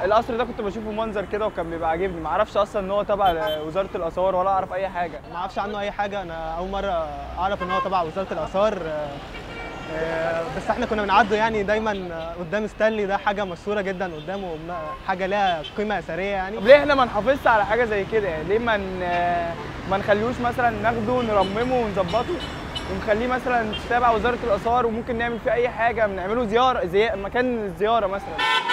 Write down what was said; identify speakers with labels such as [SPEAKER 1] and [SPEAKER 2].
[SPEAKER 1] القصر ده كنت بشوفه منظر كده وكان بيبقى عاجبني ما اعرفش اصلا ان هو تبع وزاره الاثار ولا اعرف اي حاجه
[SPEAKER 2] ما اعرفش عنه اي حاجه انا اول مره اعرف ان هو تبع وزاره الاثار آه، آه، بس احنا كنا بنعدوا يعني دايما آه، قدام ستانلي ده حاجه مشهوره جدا قدامه وم- حاجه لها قيمه اثريه يعني
[SPEAKER 1] طب ليه احنا ما نحافظش على حاجه زي كده يعني ليه ما ن- ما نخليهوش مثلا ناخده نرممه ونظبطه ونخليه مثلا تابع وزاره الاثار وممكن نعمل فيه اي حاجه نعمله زياره زي مكان زياره مثلا